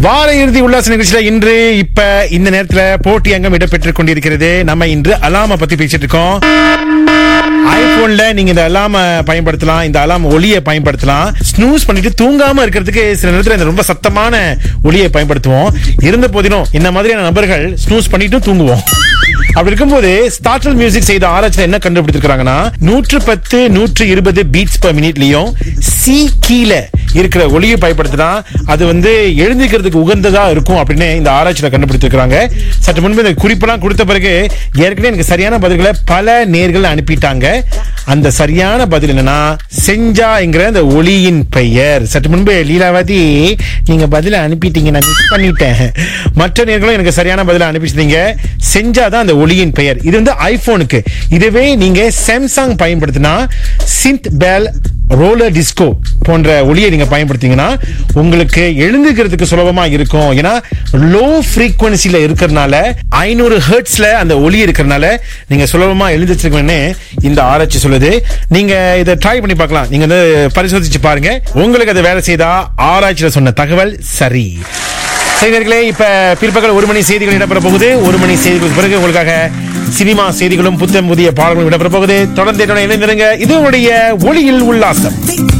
வார இறுதி உல்லாச நிகழ்ச்சியில இன்று இப்ப இந்த நேரத்துல போட்டி அங்கம் இடம்பெற்றுக் கொண்டிருக்கிறது நம்ம இன்று அலாம பத்தி பேசிட்டு இருக்கோம் ஐபோன்ல நீங்க இந்த அலாம பயன்படுத்தலாம் இந்த அலாம் ஒளியை பயன்படுத்தலாம் ஸ்னூஸ் பண்ணிட்டு தூங்காம இருக்கிறதுக்கு சில நேரத்துல இந்த ரொம்ப சத்தமான ஒளியை பயன்படுத்துவோம் இருந்த போதிலும் இந்த மாதிரியான நபர்கள் ஸ்னூஸ் பண்ணிட்டும் தூங்குவோம் அப்படி இருக்கும்போது ஸ்டார்டல் மியூசிக் செய்த ஆராய்ச்சியில என்ன கண்டுபிடிச்சிருக்காங்கன்னா நூற்று பத்து நூற்று இருபது பீட்ஸ் பர் மினிட்லயும் சி கீழே இருக்கிற ஒளியை பயன்படுத்தினா அது வந்து எழுந்திருக்கிறதுக்கு உகந்ததா இருக்கும் அப்படின்னு இந்த ஆராய்ச்சியில கண்டுபிடிச்சிருக்காங்க சற்று முன்பு இந்த குறிப்பெல்லாம் கொடுத்த பிறகு ஏற்கனவே எனக்கு சரியான பதில்களை பல நேர்கள் அனுப்பிட்டாங்க அந்த சரியான பதில் என்னன்னா செஞ்சா என்கிற அந்த ஒளியின் பெயர் சற்று முன்பு லீலாவதி நீங்க பதில அனுப்பிட்டீங்க நான் மிஸ் பண்ணிட்டேன் மற்ற நேர்களும் எனக்கு சரியான பதில அனுப்பிச்சிட்டீங்க செஞ்சாதான் அந்த ஒளியின் பெயர் இது வந்து ஐபோனுக்கு இதுவே நீங்க சாம்சங் பயன்படுத்தினா சிந்த் பேல் ரோலர் டிஸ்கோ போன்ற ஒளியை நீங்க பயன்படுத்தீங்கன்னா உங்களுக்கு எழுந்துக்கிறதுக்கு சுலபமா இருக்கும் ஏன்னா லோ ஃப்ரீக்வன்சில இருக்கிறதுனால ஐநூறு ஹெர்ட்ஸ்ல அந்த ஒளி இருக்கிறதுனால நீங்க சுலபமா எழுந்திருச்சிருக்கணும்னு இந்த ஆராய்ச்சி சொல்லுது நீங்க இதை ட்ரை பண்ணி பார்க்கலாம் நீங்க வந்து பரிசோதிச்சு பாருங்க உங்களுக்கு அது வேலை செய்தா ஆராய்ச்சியில சொன்ன தகவல் சரி செய்திகளே இப்ப பிற்பகல் ஒரு மணி செய்திகள் இடம்பெற போகுது ஒரு மணி செய்திகளுக்கு பிறகு உங்களுக்காக சினிமா செய்திகளும் புத்தம் புதிய பாடல்களும் இடம்பெற போகுது தொடர்ந்து என்னுடன் இணைந்திருங்க இது உங்களுடைய ஒளியில் உல்லாசம்